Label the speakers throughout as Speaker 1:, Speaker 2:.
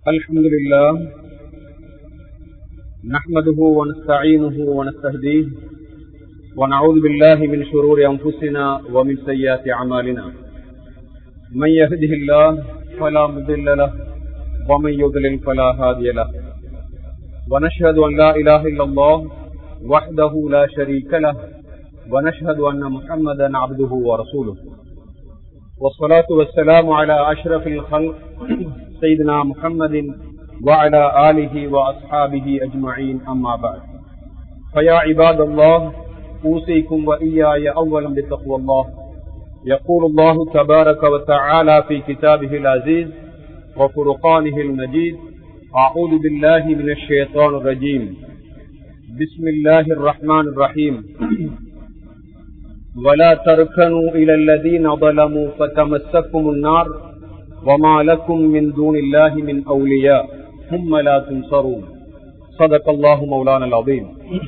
Speaker 1: الحمد لله نحمده ونستعينه ونستهديه ونعوذ بالله من شرور أنفسنا ومن سيئات أعمالنا من يهده الله فلا مضل له ومن يضلل فلا هادي له ونشهد أن لا إله إلا الله وحده لا شريك له ونشهد أن محمدا عبده ورسوله والصلاة والسلام على أشرف الخلق سيدنا محمد وعلى آله وأصحابه أجمعين أما بعد فيا عباد الله أوصيكم وإياي أولا بتقوى الله يقول الله تبارك وتعالى في كتابه العزيز وفرقانه المجيد أعوذ بالله من الشيطان الرجيم بسم الله الرحمن الرحيم ولا تركنوا إلى الذين ظلموا فتمسكم النار وما لكم من دون الله من أولياء ثم لا تنصرون صدق الله مولانا العظيم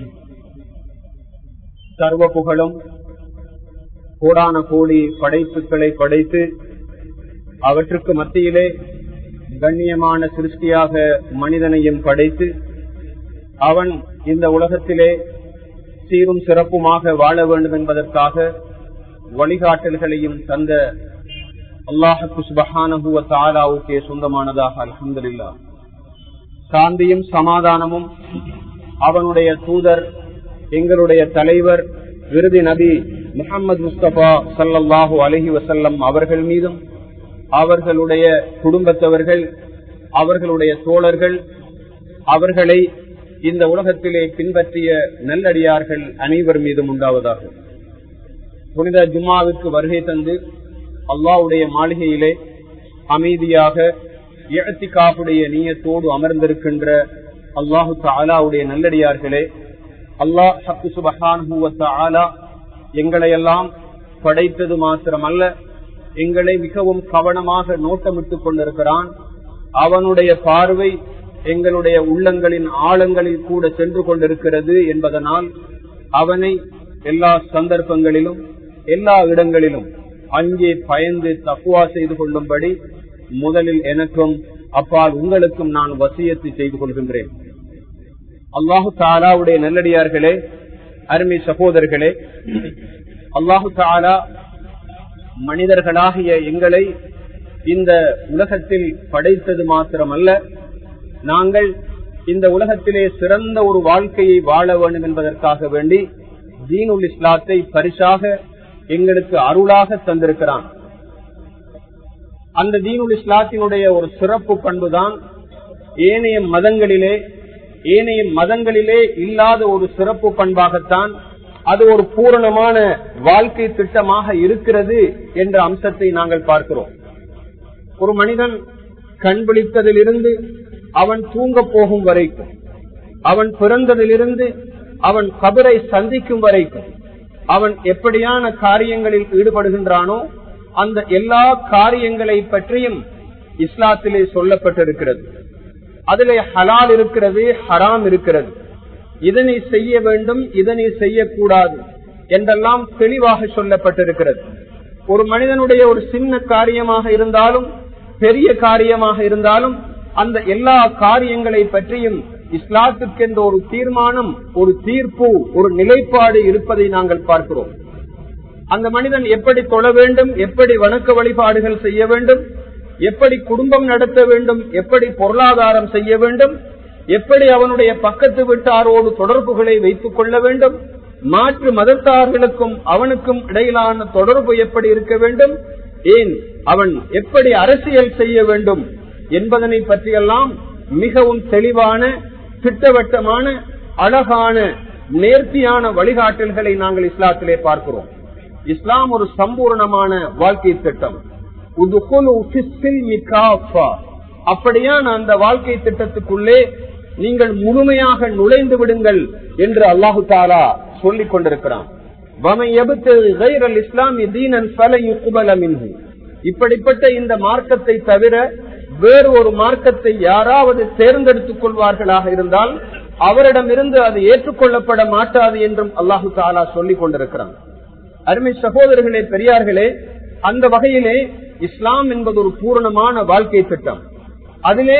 Speaker 1: சர்வ புகழும் கோடான கோடி படைப்புகளை படைத்து அவற்றுக்கு மத்தியிலே கண்ணியமான சிருஷ்டியாக மனிதனையும் படைத்து அவன் இந்த உலகத்திலே சீரும் சிறப்புமாக வாழ வேண்டும் என்பதற்காக வழிகாட்டல்களையும் தந்த அல்லாஹு சுபஹானகுவ தாலாவுக்கே சொந்தமானதாக அலமதுல்லா சாந்தியும் சமாதானமும் அவனுடைய தூதர் எங்களுடைய தலைவர் விருதி நபி முகமது முஸ்தபா சல்லாஹூ அலஹி வசல்லம் அவர்கள் மீதும் அவர்களுடைய குடும்பத்தவர்கள் அவர்களுடைய தோழர்கள் அவர்களை இந்த உலகத்திலே பின்பற்றிய நல்லடியார்கள் அனைவர் மீதும் உண்டாவதாக புனித ஜும்மாவிற்கு வருகை தந்து அல்லாவுடைய மாளிகையிலே அமைதியாக இழத்திகாப்புடைய நீயத்தோடு அமர்ந்திருக்கின்ற அல்லாஹு தாலாவுடைய நல்லடியார்களே அல்லாஹ் ஹக்கு சுபஹான் ஆலா எங்களையெல்லாம் படைத்தது மாத்திரமல்ல எங்களை மிகவும் கவனமாக நோட்டமிட்டுக் கொண்டிருக்கிறான் அவனுடைய பார்வை எங்களுடைய உள்ளங்களின் ஆழங்களில் கூட சென்று கொண்டிருக்கிறது என்பதனால் அவனை எல்லா சந்தர்ப்பங்களிலும் எல்லா இடங்களிலும் அங்கே பயந்து தக்குவா செய்து கொள்ளும்படி முதலில் எனக்கும் அப்பால் உங்களுக்கும் நான் வசியத்தை செய்து கொள்கின்றேன் அல்லாஹு தாலாவுடைய நல்லடியார்களே அருமை சகோதரர்களே அல்லாஹு தாலா மனிதர்களாகிய எங்களை இந்த உலகத்தில் படைத்தது மாத்திரமல்ல நாங்கள் இந்த உலகத்திலே சிறந்த ஒரு வாழ்க்கையை வாழ வேண்டும் என்பதற்காக வேண்டி தீனுல் இஸ்லாத்தை பரிசாக எங்களுக்கு அருளாக தந்திருக்கிறான் அந்த தீனுல் இஸ்லாத்தினுடைய ஒரு சிறப்பு பண்புதான் ஏனைய மதங்களிலே ஏனைய மதங்களிலே இல்லாத ஒரு சிறப்பு பண்பாகத்தான் அது ஒரு பூரணமான வாழ்க்கை திட்டமாக இருக்கிறது என்ற அம்சத்தை நாங்கள் பார்க்கிறோம் ஒரு மனிதன் கண் விழித்ததிலிருந்து அவன் தூங்க போகும் வரைக்கும் அவன் பிறந்ததிலிருந்து அவன் கபரை சந்திக்கும் வரைக்கும் அவன் எப்படியான காரியங்களில் ஈடுபடுகின்றானோ அந்த எல்லா காரியங்களை பற்றியும் இஸ்லாத்திலே சொல்லப்பட்டிருக்கிறது அதிலே ஹலால் இருக்கிறது ஹராம் இருக்கிறது இதனை செய்ய வேண்டும் இதனை செய்யக்கூடாது என்றெல்லாம் தெளிவாக சொல்லப்பட்டிருக்கிறது ஒரு மனிதனுடைய ஒரு சின்ன காரியமாக இருந்தாலும் பெரிய காரியமாக இருந்தாலும் அந்த எல்லா காரியங்களை பற்றியும் இஸ்லாத்துக்கென்ற ஒரு தீர்மானம் ஒரு தீர்ப்பு ஒரு நிலைப்பாடு இருப்பதை நாங்கள் பார்க்கிறோம் அந்த மனிதன் எப்படி தொழ வேண்டும் எப்படி வணக்க வழிபாடுகள் செய்ய வேண்டும் எப்படி குடும்பம் நடத்த வேண்டும் எப்படி பொருளாதாரம் செய்ய வேண்டும் எப்படி அவனுடைய பக்கத்து வீட்டாரோடு தொடர்புகளை வைத்துக் கொள்ள வேண்டும் மாற்று மதத்தார்களுக்கும் அவனுக்கும் இடையிலான தொடர்பு எப்படி இருக்க வேண்டும் ஏன் அவன் எப்படி அரசியல் செய்ய வேண்டும் என்பதனை பற்றியெல்லாம் மிகவும் தெளிவான திட்டவட்டமான அழகான நேர்த்தியான வழிகாட்டல்களை நாங்கள் இஸ்லாத்திலே பார்க்கிறோம் இஸ்லாம் ஒரு சம்பூர்ணமான வாழ்க்கை திட்டம் அப்படியான அந்த வாழ்க்கை திட்டத்துக்குள்ளே நீங்கள் முழுமையாக நுழைந்து விடுங்கள் என்று அல்லாஹு தாலா சொல்லிக் கொண்டிருக்கிறான் இப்படிப்பட்ட இந்த மார்க்கத்தை தவிர வேறு ஒரு மார்க்கத்தை யாராவது தேர்ந்தெடுத்துக் கொள்வார்களாக இருந்தால் அவரிடமிருந்து அது ஏற்றுக்கொள்ளப்பட மாட்டாது என்றும் அல்லாஹு தாலா சொல்லிக் கொண்டிருக்கிறான் அருமை சகோதரர்களே பெரியார்களே அந்த வகையிலே இஸ்லாம் என்பது ஒரு பூரணமான வாழ்க்கை திட்டம் அதிலே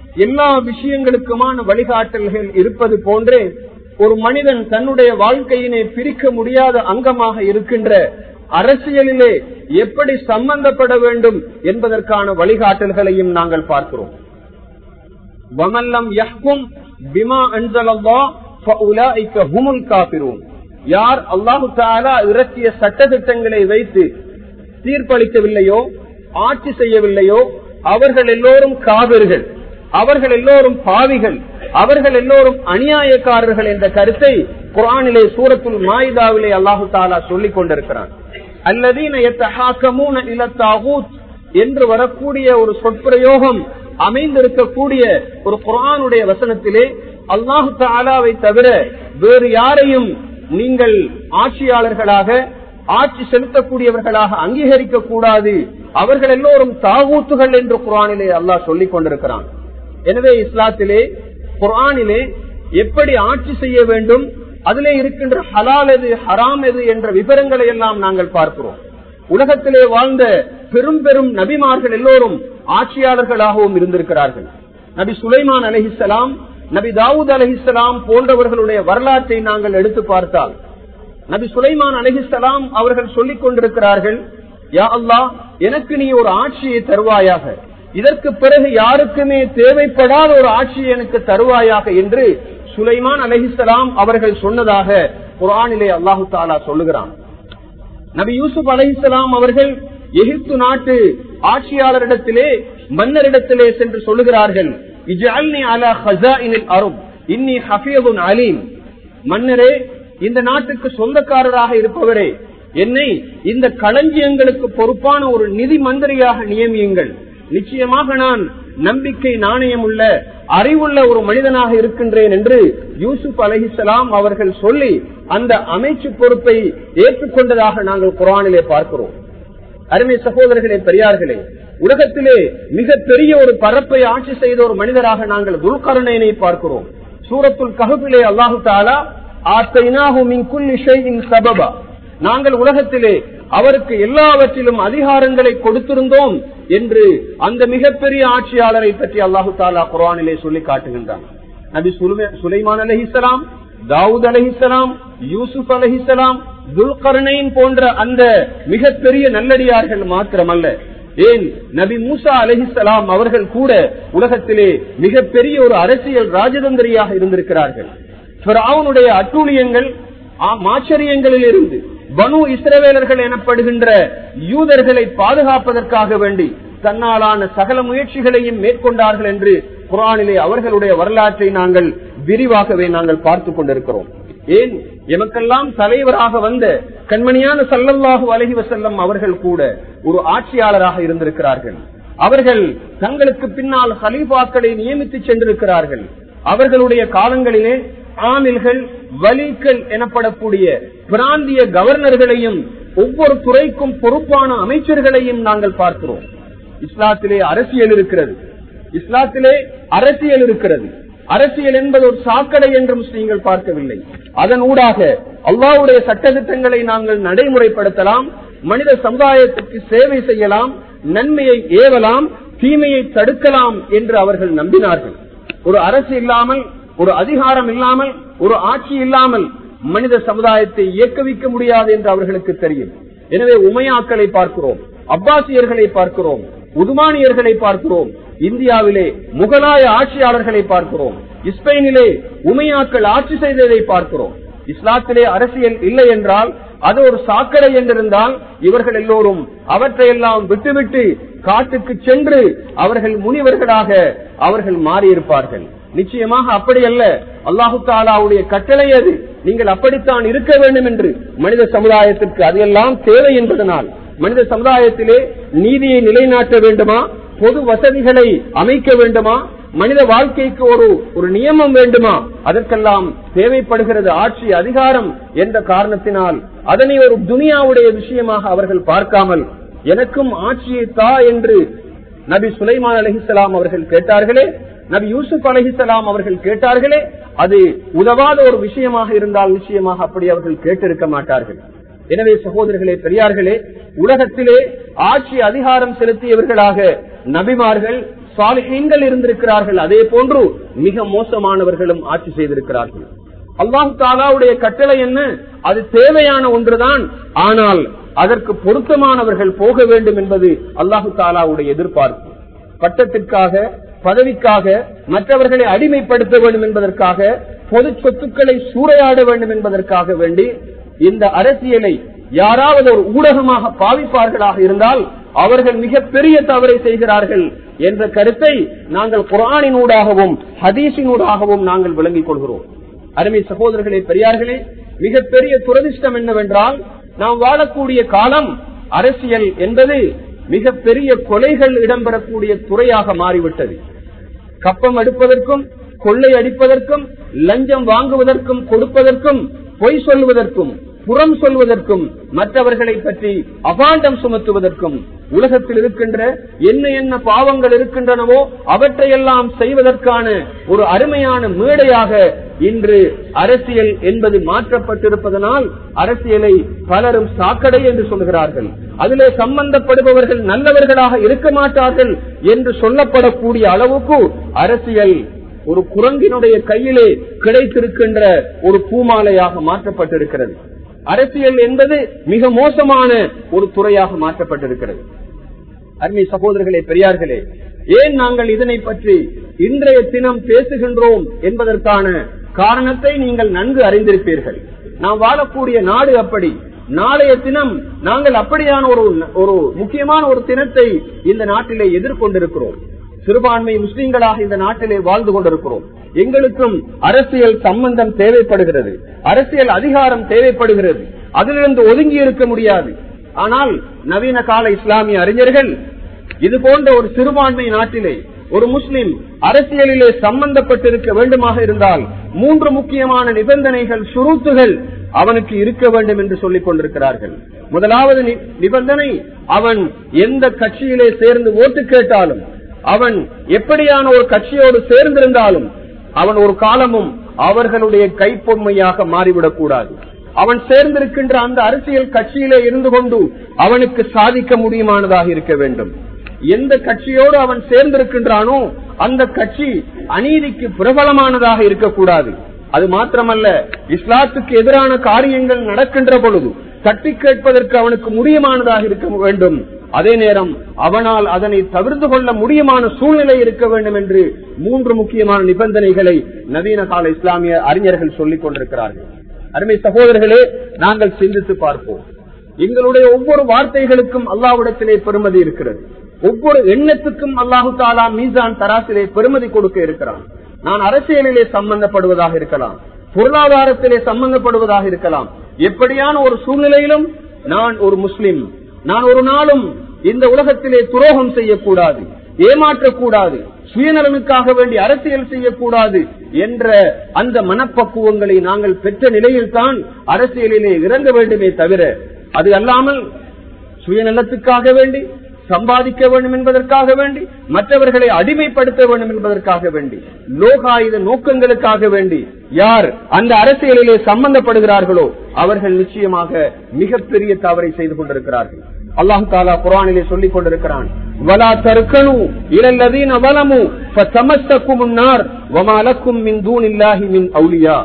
Speaker 1: எல்லா விஷயங்களுக்குமான வழிகாட்டல்கள் இருப்பது போன்றே ஒரு மனிதன் தன்னுடைய வாழ்க்கையினை பிரிக்க முடியாத அங்கமாக இருக்கின்ற அரசியலிலே எப்படி சம்பந்தப்பட வேண்டும் என்பதற்கான வழிகாட்டல்களையும் நாங்கள் பார்க்கிறோம் வமல்லம் யஹ்கும் பிமா அன்சலல்லா ஃபஉலாயிக ஹுமுல் காபிரூன் யார் அல்லாஹு தாலா இறக்கிய சட்டத்திட்டங்களை வைத்து தீர்ப்பளிக்கவில்லையோ ஆட்சி செய்யவில்லையோ அவர்கள் எல்லோரும் காவிர்கள் அவர்கள் எல்லோரும் பாவிகள் அவர்கள் எல்லோரும் அநியாயக்காரர்கள் என்ற கருத்தை குரானிலே சூரத்துல் மாயிதாவிலே அல்லாஹு தாலா சொல்லிக் கொண்டிருக்கிறான் அல்லதீன இலத்தாகூத் என்று வரக்கூடிய ஒரு சொற்பிரயோகம் அமைந்திருக்கக்கூடிய ஒரு குரானுடைய வசனத்திலே அல்லாஹு தாலாவை தவிர வேறு யாரையும் நீங்கள் ஆட்சியாளர்களாக ஆட்சி செலுத்தக்கூடியவர்களாக அங்கீகரிக்க கூடாது அவர்கள் எல்லோரும் தாகூத்துகள் என்று குரானிலே அல்லாஹ் சொல்லிக் கொண்டிருக்கிறான் எனவே இஸ்லாத்திலே குரானிலே எப்படி ஆட்சி செய்ய வேண்டும் அதிலே இருக்கின்ற ஹலால் எது ஹராம் எது என்ற விவரங்களை எல்லாம் நாங்கள் பார்க்கிறோம் உலகத்திலே வாழ்ந்த பெரும் பெரும் நபிமார்கள் எல்லோரும் ஆட்சியாளர்களாகவும் இருந்திருக்கிறார்கள் நபி சுலைமான் அலஹிசலாம் நபி தாவூத் அலஹிசலாம் போன்றவர்களுடைய வரலாற்றை நாங்கள் எடுத்து பார்த்தால் நபி சுலைமான் அலஹிசலாம் அவர்கள் சொல்லிக் கொண்டிருக்கிறார்கள் யா அல்லா எனக்கு நீ ஒரு ஆட்சியை தருவாயாக இதற்கு பிறகு யாருக்குமே தேவைப்படாத ஒரு ஆட்சி எனக்கு தருவாயாக என்று சுலைமான் அலஹிசலாம் அவர்கள் சொன்னதாக குரானிலே அல்லாஹு தாலா சொல்லுகிறான் நபி யூசுப் அலஹிசலாம் அவர்கள் எகிப்து நாட்டு ஆட்சியாளரிடத்திலே மன்னரிடத்திலே சென்று சொல்லுகிறார்கள் அலீம் மன்னரே இந்த நாட்டுக்கு சொந்தக்காரராக இருப்பவரே என்னை இந்த களஞ்சியங்களுக்கு பொறுப்பான ஒரு நிதி மந்திரியாக நியமியுங்கள் நிச்சயமாக நான் நம்பிக்கை நாணயம் உள்ள அறிவுள்ள ஒரு மனிதனாக இருக்கின்றேன் என்று யூசுப் அலஹிசலாம் அவர்கள் சொல்லி அந்த அமைச்சு பொறுப்பை ஏற்றுக்கொண்டதாக நாங்கள் குரானிலே பார்க்கிறோம் அருமை சகோதரர்களே பெரியார்களே உலகத்திலே மிக பெரிய ஒரு பரப்பை ஆட்சி செய்த ஒரு மனிதராக நாங்கள் துல்கருணையினை பார்க்கிறோம் சூரத்துல் கஹபிலே அல்லாஹு தாலா சபபா நாங்கள் உலகத்திலே அவருக்கு எல்லாவற்றிலும் அதிகாரங்களை கொடுத்திருந்தோம் என்று அந்த மிகப்பெரிய ஆட்சியாளரை பற்றி அல்லாஹு தாலா குரானிலே சொல்லி காட்டுகின்றான் நபி சுலைமான் அலஹிசலாம் தாவூத் அலஹிசலாம் யூசுப் அலஹிசலாம் துல்கர்ணைன் போன்ற அந்த மிகப்பெரிய நல்லடியார்கள் மாத்திரமல்ல ஏன் நபி மூசா அலஹிசலாம் அவர்கள் கூட உலகத்திலே மிகப்பெரிய ஒரு அரசியல் ராஜதந்திரியாக இருந்திருக்கிறார்கள் அவனுடைய அட்டூழியங்கள் ஆச்சரியங்களில் இருந்து பனு இஸ்ரவேலர்கள் எனப்படுகின்ற யூதர்களை பாதுகாப்பதற்காக வேண்டி தன்னாலான சகல முயற்சிகளையும் மேற்கொண்டார்கள் என்று குரானிலே அவர்களுடைய வரலாற்றை நாங்கள் விரிவாகவே நாங்கள் பார்த்துக் கொண்டிருக்கிறோம் ஏன் எமக்கெல்லாம் தலைவராக வந்த கண்மணியான சல்லல்லாஹு அலஹி வசல்லம் அவர்கள் கூட ஒரு ஆட்சியாளராக இருந்திருக்கிறார்கள் அவர்கள் தங்களுக்கு பின்னால் ஹலீஃபாக்களை நியமித்து சென்றிருக்கிறார்கள் அவர்களுடைய காலங்களிலே ஆமில்கள் வலிகள் எனப்படக்கூடிய பிராந்திய கவர்னர்களையும் ஒவ்வொரு துறைக்கும் பொறுப்பான அமைச்சர்களையும் நாங்கள் பார்க்கிறோம் இஸ்லாத்திலே அரசியல் இருக்கிறது இஸ்லாத்திலே அரசியல் இருக்கிறது அரசியல் என்பது ஒரு சாக்கடை என்று முஸ்லீம்கள் பார்க்கவில்லை அதன் ஊடாக அல்லாவுடைய சட்டத்திட்டங்களை நாங்கள் நடைமுறைப்படுத்தலாம் மனித சமுதாயத்திற்கு சேவை செய்யலாம் நன்மையை ஏவலாம் தீமையை தடுக்கலாம் என்று அவர்கள் நம்பினார்கள் ஒரு அரசு இல்லாமல் ஒரு அதிகாரம் இல்லாமல் ஒரு ஆட்சி இல்லாமல் மனித சமுதாயத்தை இயக்கவிக்க முடியாது என்று அவர்களுக்கு தெரியும் எனவே உமையாக்களை பார்க்கிறோம் அப்பாசியர்களை பார்க்கிறோம் உதுமானியர்களை பார்க்கிறோம் இந்தியாவிலே முகலாய ஆட்சியாளர்களை பார்க்கிறோம் இஸ்பெயினிலே உமையாக்கள் ஆட்சி செய்ததை பார்க்கிறோம் இஸ்லாத்திலே அரசியல் இல்லை என்றால் அது ஒரு சாக்கடை என்றிருந்தால் இவர்கள் எல்லோரும் அவற்றையெல்லாம் விட்டுவிட்டு காட்டுக்கு சென்று அவர்கள் முனிவர்களாக அவர்கள் மாறியிருப்பார்கள் நிச்சயமாக அப்படி அல்ல அல்லாஹு தாலாவுடைய கட்டளை அது நீங்கள் அப்படித்தான் இருக்க வேண்டும் என்று மனித சமுதாயத்திற்கு அதையெல்லாம் தேவை என்பதனால் மனித சமுதாயத்திலே நீதியை நிலைநாட்ட வேண்டுமா பொது வசதிகளை அமைக்க வேண்டுமா மனித வாழ்க்கைக்கு ஒரு ஒரு நியமம் வேண்டுமா அதற்கெல்லாம் தேவைப்படுகிறது ஆட்சி அதிகாரம் என்ற காரணத்தினால் அதனை ஒரு துனியாவுடைய விஷயமாக அவர்கள் பார்க்காமல் எனக்கும் ஆட்சியை தா என்று நபி சுலைமான் அலஹிசலாம் அவர்கள் கேட்டார்களே நபி யூசுப் அலஹிசலாம் அவர்கள் கேட்டார்களே அது உதவாத ஒரு விஷயமாக இருந்தால் நிச்சயமாக அப்படி அவர்கள் கேட்டிருக்க மாட்டார்கள் எனவே சகோதரர்களே பெரியார்களே உலகத்திலே ஆட்சி அதிகாரம் செலுத்தியவர்களாக நபிமார்கள் சாலிஹீன்கள் இருந்திருக்கிறார்கள் அதே போன்று மிக மோசமானவர்களும் ஆட்சி செய்திருக்கிறார்கள் அல்லாஹு தாலாவுடைய கட்டளை என்ன அது தேவையான ஒன்றுதான் ஆனால் அதற்கு பொருத்தமானவர்கள் போக வேண்டும் என்பது அல்லாஹு தாலாவுடைய எதிர்பார்ப்பு பட்டத்திற்காக பதவிக்காக மற்றவர்களை அடிமைப்படுத்த வேண்டும் என்பதற்காக பொது சொத்துக்களை சூறையாட வேண்டும் என்பதற்காக வேண்டி இந்த அரசியலை யாராவது ஒரு ஊடகமாக பாவிப்பார்களாக இருந்தால் அவர்கள் மிகப்பெரிய தவறை செய்கிறார்கள் என்ற கருத்தை நாங்கள் குரானினூடாகவும் ஹதீஸினூடாகவும் நாங்கள் விளங்கிக் கொள்கிறோம் அருமை சகோதரர்களே பெரியார்களே மிகப்பெரிய துரதிர்ஷ்டம் என்னவென்றால் நாம் வாழக்கூடிய காலம் அரசியல் என்பது மிகப்பெரிய கொலைகள் இடம்பெறக்கூடிய துறையாக மாறிவிட்டது கப்பம் எடுப்பதற்கும் கொள்ளை அடிப்பதற்கும் லஞ்சம் வாங்குவதற்கும் கொடுப்பதற்கும் பொய் சொல்வதற்கும் புறம் சொல்வதற்கும் மற்றவர்களை பற்றி அபாண்டம் சுமத்துவதற்கும் உலகத்தில் இருக்கின்ற என்ன என்ன பாவங்கள் இருக்கின்றனவோ அவற்றையெல்லாம் செய்வதற்கான ஒரு அருமையான மேடையாக இன்று அரசியல் என்பது மாற்றப்பட்டிருப்பதனால் அரசியலை பலரும் சாக்கடை என்று சொல்கிறார்கள் அதிலே சம்பந்தப்படுபவர்கள் நல்லவர்களாக இருக்க மாட்டார்கள் என்று சொல்லப்படக்கூடிய அளவுக்கு அரசியல் ஒரு குரங்கினுடைய கையிலே கிடைத்திருக்கின்ற ஒரு பூமாலையாக மாற்றப்பட்டிருக்கிறது அரசியல் என்பது மிக மோசமான ஒரு துறையாக மாற்றப்பட்டிருக்கிறது அருமை சகோதரர்களே பெரியார்களே ஏன் நாங்கள் இதனை பற்றி இன்றைய தினம் பேசுகின்றோம் என்பதற்கான காரணத்தை நீங்கள் நன்கு அறிந்திருப்பீர்கள் நாம் வாழக்கூடிய நாடு அப்படி நாளைய தினம் நாங்கள் அப்படியான ஒரு ஒரு முக்கியமான ஒரு தினத்தை இந்த நாட்டிலே எதிர்கொண்டிருக்கிறோம் சிறுபான்மை முஸ்லீம்களாக இந்த நாட்டிலே வாழ்ந்து கொண்டிருக்கிறோம் எங்களுக்கும் அரசியல் சம்பந்தம் தேவைப்படுகிறது அரசியல் அதிகாரம் தேவைப்படுகிறது அதிலிருந்து ஒதுங்கி இருக்க முடியாது ஆனால் நவீன கால இஸ்லாமிய அறிஞர்கள் இது போன்ற ஒரு சிறுபான்மை நாட்டிலே ஒரு முஸ்லிம் அரசியலிலே சம்பந்தப்பட்டிருக்க வேண்டுமாக இருந்தால் மூன்று முக்கியமான நிபந்தனைகள் சுருத்துகள் அவனுக்கு இருக்க வேண்டும் என்று சொல்லிக் கொண்டிருக்கிறார்கள் முதலாவது நிபந்தனை அவன் எந்த கட்சியிலே சேர்ந்து ஓட்டு கேட்டாலும் அவன் எப்படியான ஒரு கட்சியோடு சேர்ந்திருந்தாலும் அவன் ஒரு காலமும் அவர்களுடைய கைப்பொம்மையாக மாறிவிடக் கூடாது அவன் சேர்ந்திருக்கின்ற அந்த அரசியல் கட்சியிலே இருந்து கொண்டு அவனுக்கு சாதிக்க முடியுமானதாக இருக்க வேண்டும் எந்த கட்சியோடு அவன் சேர்ந்திருக்கின்றானோ அந்த கட்சி அநீதிக்கு பிரபலமானதாக இருக்கக்கூடாது அது மாத்திரமல்ல இஸ்லாத்துக்கு எதிரான காரியங்கள் நடக்கின்ற பொழுது தட்டி கேட்பதற்கு அவனுக்கு முடியுமானதாக இருக்க வேண்டும் அதே நேரம் அவனால் அதனை தவிர்த்து கொள்ள முடியுமான சூழ்நிலை இருக்க வேண்டும் என்று மூன்று முக்கியமான நிபந்தனைகளை நவீன கால இஸ்லாமிய அறிஞர்கள் சொல்லிக் கொண்டிருக்கிறார்கள் அருமை சகோதரர்களே நாங்கள் சிந்தித்து பார்ப்போம் எங்களுடைய ஒவ்வொரு வார்த்தைகளுக்கும் அல்லாவிடத்திலே பெருமதி இருக்கிறது ஒவ்வொரு எண்ணத்துக்கும் அல்லாஹு தாலா மீசான் தராசிலே பெருமதி கொடுக்க இருக்கிறான் நான் அரசியலிலே சம்பந்தப்படுவதாக இருக்கலாம் பொருளாதாரத்திலே சம்பந்தப்படுவதாக இருக்கலாம் எப்படியான ஒரு சூழ்நிலையிலும் நான் ஒரு முஸ்லிம் நான் ஒரு நாளும் இந்த உலகத்திலே துரோகம் செய்யக்கூடாது ஏமாற்றக்கூடாது சுயநலனுக்காக வேண்டி அரசியல் செய்யக்கூடாது என்ற அந்த மனப்பக்குவங்களை நாங்கள் பெற்ற நிலையில் தான் அரசியலிலே இறங்க வேண்டுமே தவிர அது அல்லாமல் சுயநலத்துக்காக வேண்டி சம்பாதிக்க வேண்டும் என்பதற்காக வேண்டி மற்றவர்களை அடிமைப்படுத்த வேண்டும் என்பதற்காக வேண்டி லோகாயுத நோக்கங்களுக்காக வேண்டி யார் அந்த அரசியலிலே சம்பந்தப்படுகிறார்களோ அவர்கள் நிச்சயமாக மிகப்பெரிய தவறை செய்து கொண்டிருக்கிறார்கள் அல்லாஹு தாலா குரானிலே சொல்லிக் கொண்டிருக்கிறான் வலா தற்கனு இலல்லதீன வலமு ஃபதமஸ்ஸக்கும் النار وما لكم من دون الله من اولياء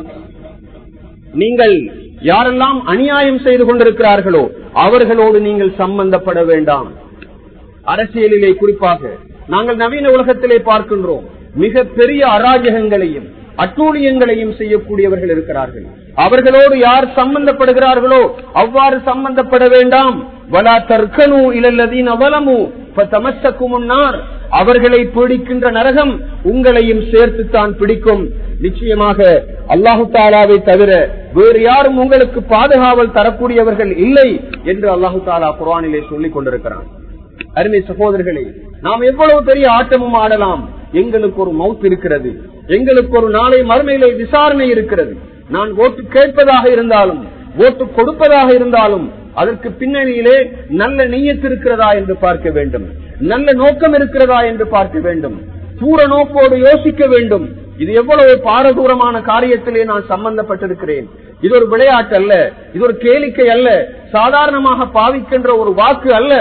Speaker 1: நீங்கள் யாரெல்லாம் அநியாயம் செய்து கொண்டிருக்கிறார்களோ அவர்களோடு நீங்கள் சம்பந்தப்பட வேண்டாம் அரசியலிலே குறிப்பாக நாங்கள் நவீன உலகத்திலே பார்க்கின்றோம் மிக பெரிய அராஜகங்களையும் அட்டூழியங்களையும் செய்யக்கூடியவர்கள் இருக்கிறார்கள் அவர்களோடு யார் சம்பந்தப்படுகிறார்களோ அவ்வாறு சம்பந்தப்பட வேண்டாம் வலா தற்கனு இலல்லதீன் அவலமு தமசக்கு முன்னார் அவர்களை பிடிக்கின்ற நரகம் உங்களையும் சேர்த்துத்தான் பிடிக்கும் நிச்சயமாக அல்லாஹு தாலாவை தவிர வேறு யாரும் உங்களுக்கு பாதுகாவல் தரக்கூடியவர்கள் இல்லை என்று அல்லாஹு தாலா குரானிலே சொல்லிக் கொண்டிருக்கிறான் அருமை சகோதரர்களே நாம் எவ்வளவு பெரிய ஆட்டமும் ஆடலாம் எங்களுக்கு ஒரு மவுத் இருக்கிறது எங்களுக்கு ஒரு நாளை மறுமையிலே விசாரணை இருக்கிறது நான் ஓட்டு கேட்பதாக இருந்தாலும் ஓட்டு கொடுப்பதாக இருந்தாலும் அதற்கு பின்னணியிலே நல்ல நீயத்து இருக்கிறதா என்று பார்க்க வேண்டும் நல்ல நோக்கம் இருக்கிறதா என்று பார்க்க வேண்டும் பூர நோக்கோடு யோசிக்க வேண்டும் இது எவ்வளவு பாரதூரமான காரியத்திலே நான் சம்பந்தப்பட்டிருக்கிறேன் இது ஒரு விளையாட்டு அல்ல இது ஒரு கேளிக்கை அல்ல சாதாரணமாக பாவிக்கின்ற ஒரு வாக்கு அல்ல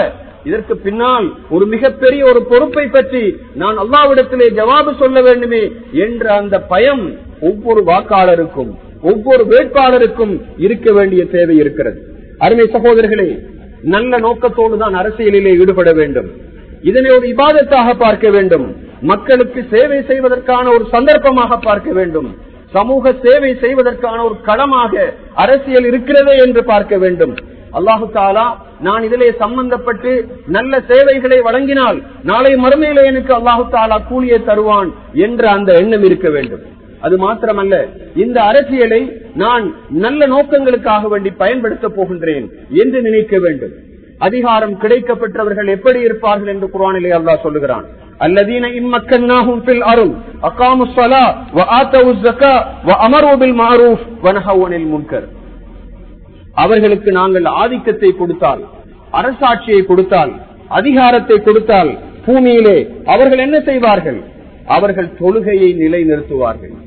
Speaker 1: இதற்கு பின்னால் ஒரு மிகப்பெரிய ஒரு பொறுப்பை பற்றி நான் அல்லாவிடத்திலே ஜவாபு சொல்ல வேண்டுமே என்ற அந்த பயம் ஒவ்வொரு வாக்காளருக்கும் ஒவ்வொரு வேட்பாளருக்கும் இருக்க வேண்டிய தேவை இருக்கிறது அருமை சகோதரர்களே நல்ல நோக்கத்தோடு தான் அரசியலிலே ஈடுபட வேண்டும் இதனை ஒரு இபாதத்தாக பார்க்க வேண்டும் மக்களுக்கு சேவை செய்வதற்கான ஒரு சந்தர்ப்பமாக பார்க்க வேண்டும் சமூக சேவை செய்வதற்கான ஒரு களமாக அரசியல் இருக்கிறதே என்று பார்க்க வேண்டும் அல்லாஹு தாலா நான் இதிலே சம்பந்தப்பட்டு நல்ல சேவைகளை வழங்கினால் நாளை மறுமையில எனக்கு அல்லாஹு தாலா கூலியை தருவான் என்ற அந்த எண்ணம் இருக்க வேண்டும் அது மாத்திரமல்ல இந்த அரசியலை நான் நல்ல நோக்கங்களுக்காக வேண்டி பயன்படுத்த போகின்றேன் என்று நினைக்க வேண்டும் அதிகாரம் கிடைக்கப்பட்டவர்கள் எப்படி இருப்பார்கள் என்று குரானிலே அல்லாஹ் சொல்லுகிறான் الذين إن مكناهم في الأرض أقاموا الصلاة وآتوا الزكاة وأمروا بالمعروف ونهوا عن المنكر அவர்களுக்கு நாங்கள் ஆதிக்கத்தை கொடுத்தால் அரசாட்சியை கொடுத்தால் அதிகாரத்தை கொடுத்தால் பூமியிலே அவர்கள் என்ன செய்வார்கள் அவர்கள் தொழுகையை நிலைநிறுத்துவார்கள்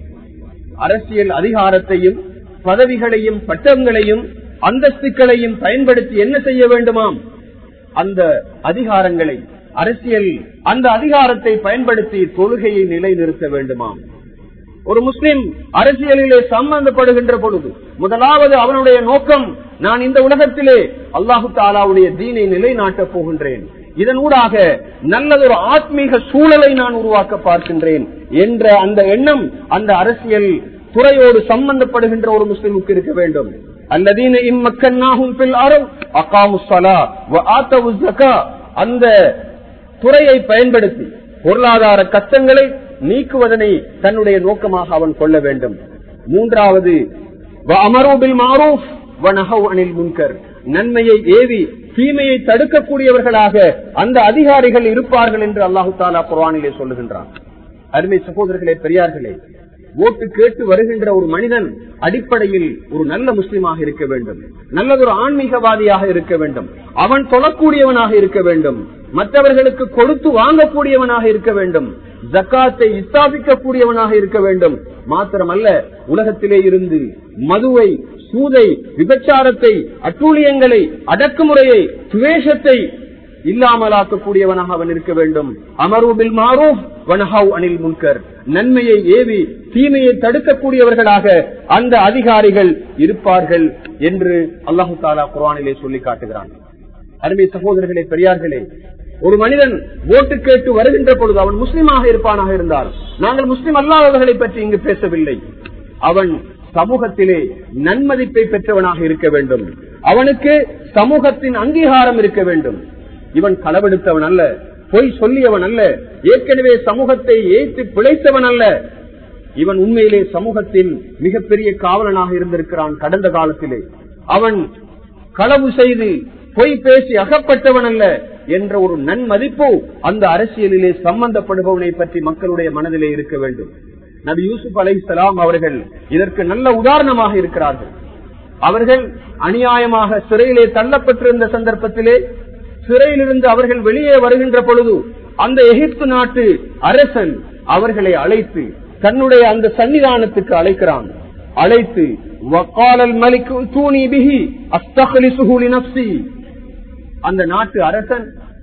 Speaker 1: அரசியல் அதிகாரத்தையும் பதவிகளையும் பட்டங்களையும் அந்தஸ்துக்களையும் பயன்படுத்தி என்ன செய்ய வேண்டுமாம் அந்த அதிகாரங்களை அரசியல் அந்த அதிகாரத்தை பயன்படுத்தி தொழுகையை நிலைநிறுத்த வேண்டுமாம் ஒரு முஸ்லிம் அரசியலிலே சம்பந்தப்படுகின்ற பொழுது முதலாவது அவனுடைய நோக்கம் நான் இந்த உலகத்திலே அல்லாஹு தாலாவுடைய தீனை நிலைநாட்டப் போகின்றேன் இதன் ஊடாக நல்லதொரு ஆத்மீக சூழலை நான் உருவாக்க பார்க்கின்றேன் என்ற அந்த எண்ணம் அந்த அரசியல் துறையோடு சம்பந்தப்படுகின்ற ஒரு முஸ்லிமுக்கு இருக்க வேண்டும் அல்லதீன இம்மக்கன்னாகும் பில் அருள் அகாமு சலா ஆத்தவு ஜக்கா அந்த துறையை பயன்படுத்தி பொருளாதார கஷ்டங்களை நீக்குவதனை தன்னுடைய நோக்கமாக அவன் கொள்ள வேண்டும் மூன்றாவது அமரூபில் மாரூப் அனில் முன்கர் நன்மையை ஏவி தீமையை தடுக்கக்கூடியவர்களாக அந்த அதிகாரிகள் இருப்பார்கள் என்று அல்லாஹு தாலா குர்வானிலே சொல்லுகின்றான் அருமை சகோதரர்களே பெரியார்களே ஓட்டு கேட்டு வருகின்ற ஒரு மனிதன் அடிப்படையில் ஒரு நல்ல முஸ்லிமாக இருக்க வேண்டும் நல்லதொரு ஆன்மீகவாதியாக இருக்க வேண்டும் அவன் தொழக்கூடியவனாக இருக்க வேண்டும் மற்றவர்களுக்கு கொடுத்து வாங்கக்கூடியவனாக இருக்க வேண்டும் ஜக்காத்தை ஸ்தாபிக்கக்கூடியவனாக இருக்க வேண்டும் மாத்திரமல்ல உலகத்திலே இருந்து மதுவை சூதை விபச்சாரத்தை அட்டூழியங்களை அடக்குமுறையை துவேஷத்தை இல்லாமலாக்கக்கூடியவனாக அவன் இருக்க வேண்டும் அமரூபில் மாரூப் வனஹாவ் அனில் முன்கர் நன்மையை ஏவி தீமையை தடுக்கக்கூடியவர்களாக அந்த அதிகாரிகள் இருப்பார்கள் என்று அல்லாஹு தாலா குரானிலே சொல்லி காட்டுகிறான் அருமை சகோதரர்களே பெரியார்களே ஒரு மனிதன் ஓட்டு கேட்டு வருகின்ற பொழுது அவன் முஸ்லிமாக இருப்பானாக இருந்தால் நாங்கள் முஸ்லிம் அல்லாதவர்களை பற்றி இங்கு பேசவில்லை அவன் சமூகத்திலே நன்மதிப்பை பெற்றவனாக இருக்க வேண்டும் அவனுக்கு சமூகத்தின் அங்கீகாரம் இருக்க வேண்டும் இவன் களவெடுத்தவன் அல்ல பொய் சொல்லியவன் அல்ல ஏற்கனவே சமூகத்தை ஏற்று பிழைத்தவன் அல்ல இவன் உண்மையிலே சமூகத்தின் மிகப்பெரிய காவலனாக இருந்திருக்கிறான் கடந்த காலத்திலே அவன் களவு செய்து பொய் பேசி அகப்பட்டவன் அல்ல என்ற ஒரு நன்மதிப்பு அந்த அரசியலிலே சம்பந்தப்படுபவனை பற்றி மக்களுடைய மனதிலே இருக்க வேண்டும் நபி யூசுப் அலை அவர்கள் இதற்கு நல்ல உதாரணமாக இருக்கிறார்கள் அவர்கள் அநியாயமாக சிறையிலே தள்ளப்பட்டிருந்த சந்தர்ப்பத்திலே சிறையிலிருந்து அவர்கள் வெளியே வருகின்ற பொழுது அந்த எகிப்து நாட்டு அரசன் அவர்களை அழைத்து தன்னுடைய அந்த சன்னிதானத்துக்கு அழைக்கிறான் அழைத்து வக்காலல் மலிக்கு தூணி பிகி அஸ்தகலி சுகுலி நப்சி அந்த நாட்டு அரசன்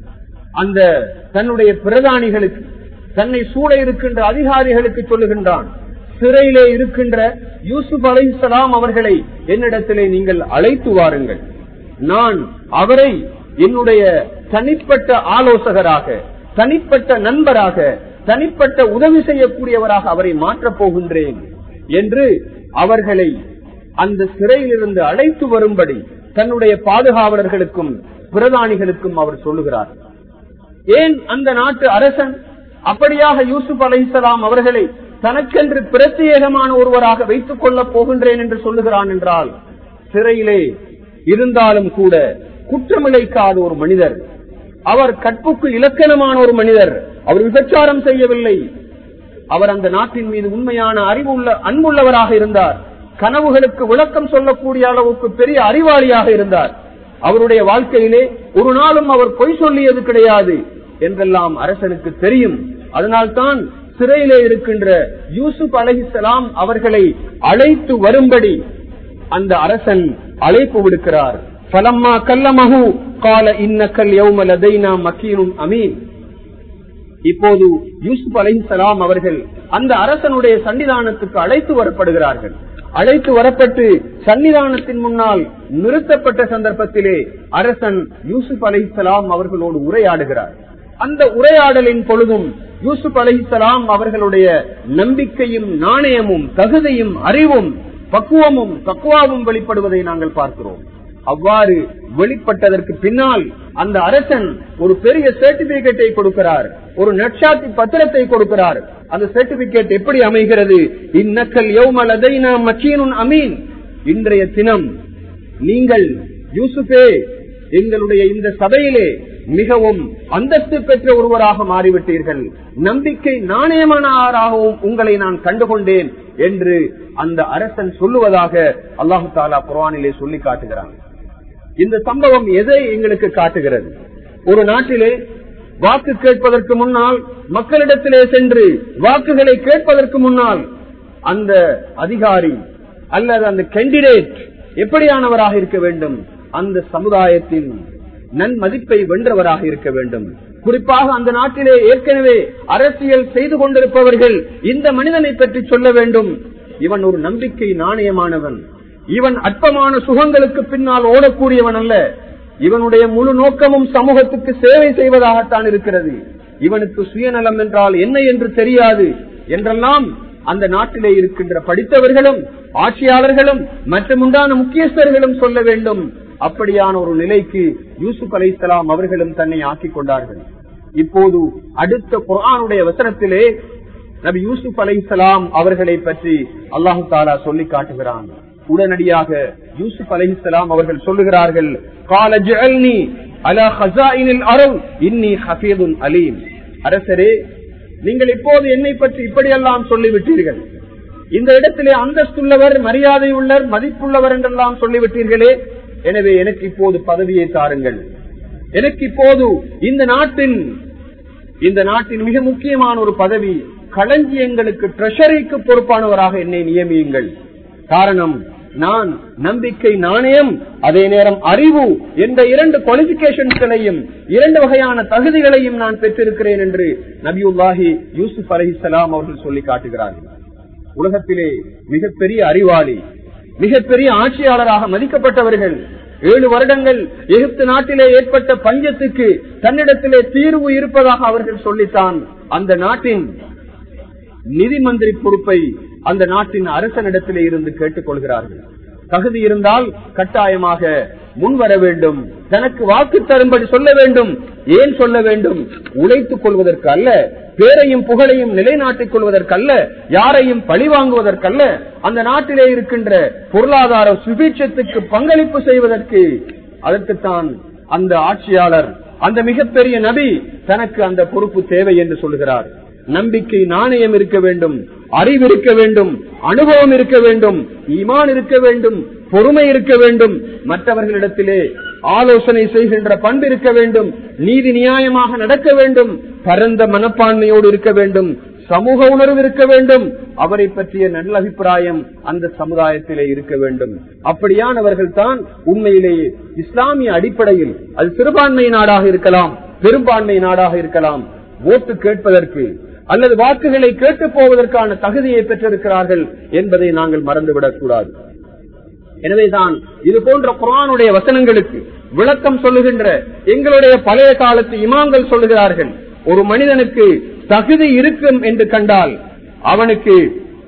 Speaker 1: அந்த தன்னுடைய பிரதானிகளுக்கு தன்னை சூழ இருக்கின்ற அதிகாரிகளுக்கு சொல்லுகின்றான் சிறையிலே இருக்கின்ற யூசுப் அலை அவர்களை என்னிடத்திலே நீங்கள் அழைத்து வாருங்கள் நான் அவரை என்னுடைய தனிப்பட்ட ஆலோசகராக தனிப்பட்ட நண்பராக தனிப்பட்ட உதவி செய்யக்கூடியவராக அவரை மாற்றப் போகின்றேன் என்று அவர்களை அந்த சிறையிலிருந்து அழைத்து வரும்படி தன்னுடைய பாதுகாவலர்களுக்கும் பிரதானிகளுக்கும் அவர் சொல்லுகிறார் ஏன் அந்த நாட்டு அரசன் அப்படியாக யூசுப் அலைசலாம் அவர்களை தனக்கென்று பிரத்யேகமான ஒருவராக வைத்துக் கொள்ளப் போகின்றேன் என்று சொல்லுகிறான் என்றால் சிறையிலே இருந்தாலும் கூட குற்றமிழைக்காத ஒரு மனிதர் அவர் கற்புக்கு இலக்கணமான ஒரு மனிதர் அவர் விபச்சாரம் செய்யவில்லை அவர் அந்த நாட்டின் மீது உண்மையான அறிவு உள்ள அன்புள்ளவராக இருந்தார் கனவுகளுக்கு விளக்கம் சொல்லக்கூடிய அளவுக்கு பெரிய அறிவாளியாக இருந்தார் அவருடைய வாழ்க்கையிலே ஒரு நாளும் அவர் பொய் சொல்லியது கிடையாது என்றெல்லாம் அரசனுக்கு தெரியும் அதனால்தான் சிறையிலே இருக்கின்ற யூசுப் அலஹிசலாம் அவர்களை அழைத்து வரும்படி அந்த அரசன் அழைப்பு விடுக்கிறார் பலம்மா கல்லமஹு கால இன்னக்கல் யௌம லதைனா மக்கீனும் அமீன் இப்போது யூசுப் அலைஹிஸ்ஸலாம் அவர்கள் அந்த அரசனுடைய சன்னிதானத்துக்கு அழைத்து வரப்படுகிறார்கள் அழைத்து வரப்பட்டு சன்னிதானத்தின் முன்னால் நிறுத்தப்பட்ட சந்தர்ப்பத்திலே அரசன் யூசுப் அலைஹிஸ்ஸலாம் அவர்களோடு உரையாடுகிறார் அந்த உரையாடலின் பொழுதும் யூசுப் அலைஹிஸ்ஸலாம் அவர்களுடைய நம்பிக்கையும் நாணயமும் தகுதியும் அறிவும் பக்குவமும் தக்குவாவும் வெளிப்படுவதை நாங்கள் பார்க்கிறோம் அவ்வாறு வெளிப்பட்டதற்கு பின்னால் அந்த அரசன் ஒரு பெரிய சர்டிபிகேட்டை கொடுக்கிறார் ஒரு நட்சாத்தி பத்திரத்தை கொடுக்கிறார் அந்த சர்டிபிகேட் எப்படி அமைகிறது இந்நக்கல் யௌமலதைனா மக்கீனுன் அமீன் இன்றைய தினம் நீங்கள் யூசுஃபே எங்களுடைய இந்த சபையிலே மிகவும் அந்தஸ்து பெற்ற ஒருவராக மாறிவிட்டீர்கள் நம்பிக்கை நாணயமானவராகவும் உங்களை நான் கண்டுகொண்டேன் என்று அந்த அரசன் சொல்லுவதாக அல்லாஹு தாலா குர்ஆனிலே சொல்லி காட்டுகிறான் இந்த சம்பவம் எதை எங்களுக்கு காட்டுகிறது ஒரு நாட்டிலே வாக்கு கேட்பதற்கு முன்னால் மக்களிடத்திலே சென்று வாக்குகளை கேட்பதற்கு முன்னால் அந்த அதிகாரி அல்லது அந்த கேண்டிடேட் எப்படியானவராக இருக்க வேண்டும் அந்த சமுதாயத்தின் நன்மதிப்பை வென்றவராக இருக்க வேண்டும் குறிப்பாக அந்த நாட்டிலே ஏற்கனவே அரசியல் செய்து கொண்டிருப்பவர்கள் இந்த மனிதனை பற்றி சொல்ல வேண்டும் இவன் ஒரு நம்பிக்கை நாணயமானவன் இவன் அற்பமான சுகங்களுக்கு பின்னால் ஓடக்கூடியவன் அல்ல இவனுடைய முழு நோக்கமும் சமூகத்துக்கு சேவை செய்வதாகத்தான் இருக்கிறது இவனுக்கு சுயநலம் என்றால் என்ன என்று தெரியாது என்றெல்லாம் அந்த நாட்டிலே இருக்கின்ற படித்தவர்களும் ஆட்சியாளர்களும் மற்றும் உண்டான முக்கியஸ்தர்களும் சொல்ல வேண்டும் அப்படியான ஒரு நிலைக்கு யூசுப் அலைசலாம் அவர்களும் தன்னை ஆக்கிக் கொண்டார்கள் இப்போது அடுத்த குரானுடைய வசனத்திலே நபி யூசுப் அலைசலாம் அவர்களை பற்றி அல்லாஹு தாலா சொல்லி காட்டுகிறான் உடனடியாக யூசுப் அலைஹிஸ்லாம் அவர்கள் சொல்லுகிறார்கள் கால ஜஅல்னி அலா ஹஸாயினில் அருள் இன்னி ஹஃபீதுன் அலீம் அரசரே நீங்கள் இப்போது என்னை பற்றி இப்படியெல்லாம் சொல்லிவிட்டீர்கள் இந்த இடத்திலே அந்தஸ்துள்ளவர் மரியாதை உள்ளவர் மதிப்புள்ளவர் என்றெல்லாம் சொல்லிவிட்டீர்களே எனவே எனக்கு இப்போது பதவியை தாருங்கள் எனக்கு இப்போது இந்த நாட்டின் இந்த நாட்டின் மிக முக்கியமான ஒரு பதவி களஞ்சியங்களுக்கு ட்ரெஷரிக்கு பொறுப்பானவராக என்னை நியமியுங்கள் காரணம் நான் நம்பிக்கை நாணயம் அதே நேரம் அறிவு என்ற இரண்டு குவாலிபிகேஷன்களையும் இரண்டு வகையான தகுதிகளையும் நான் பெற்றிருக்கிறேன் என்று நபியுல்லாஹி யூசுப் அலிசலாம் அவர்கள் சொல்லி காட்டுகிறார்கள் உலகத்திலே மிகப்பெரிய அறிவாளி மிகப்பெரிய ஆட்சியாளராக மதிக்கப்பட்டவர்கள் ஏழு வருடங்கள் எகிப்து நாட்டிலே ஏற்பட்ட பஞ்சத்துக்கு தன்னிடத்திலே தீர்வு இருப்பதாக அவர்கள் சொல்லித்தான் அந்த நாட்டின் நிதி மந்திரி பொறுப்பை அந்த நாட்டின் அரசனிடத்திலே இருந்து கேட்டுக் கொள்கிறார்கள் தகுதி இருந்தால் கட்டாயமாக முன்வர வேண்டும் தனக்கு வாக்கு தரும்படி சொல்ல வேண்டும் ஏன் சொல்ல வேண்டும் உழைத்துக் கொள்வதற்கு அல்ல பேரையும் புகழையும் நிலைநாட்டிக் கொள்வதற்கல்ல யாரையும் பழி வாங்குவதற்கல்ல அந்த நாட்டிலே இருக்கின்ற பொருளாதார சுபீட்சத்துக்கு பங்களிப்பு செய்வதற்கு அதற்குத்தான் அந்த ஆட்சியாளர் அந்த மிகப்பெரிய நபி தனக்கு அந்த பொறுப்பு தேவை என்று சொல்லுகிறார் நம்பிக்கை நாணயம் இருக்க வேண்டும் அறிவு இருக்க வேண்டும் அனுபவம் இருக்க வேண்டும் ஈமான் இருக்க வேண்டும் பொறுமை இருக்க வேண்டும் மற்றவர்களிடத்திலே ஆலோசனை செய்கின்ற பண்பு இருக்க வேண்டும் நீதி நியாயமாக நடக்க வேண்டும் பரந்த மனப்பான்மையோடு இருக்க வேண்டும் சமூக உணர்வு இருக்க வேண்டும் அவரை பற்றிய நல்ல அபிப்பிராயம் அந்த சமுதாயத்திலே இருக்க வேண்டும் அப்படியானவர்கள் தான் உண்மையிலேயே இஸ்லாமிய அடிப்படையில் அது சிறுபான்மை நாடாக இருக்கலாம் பெரும்பான்மை நாடாக இருக்கலாம் ஓட்டு கேட்பதற்கு அல்லது வாக்குகளை கேட்டு போவதற்கான தகுதியை பெற்றிருக்கிறார்கள் என்பதை நாங்கள் மறந்துவிடக் கூடாது எனவேதான் இது போன்ற குரானுடைய வசனங்களுக்கு விளக்கம் சொல்லுகின்ற எங்களுடைய பழைய காலத்து இமாம்கள் சொல்லுகிறார்கள் ஒரு மனிதனுக்கு தகுதி இருக்கும் என்று கண்டால் அவனுக்கு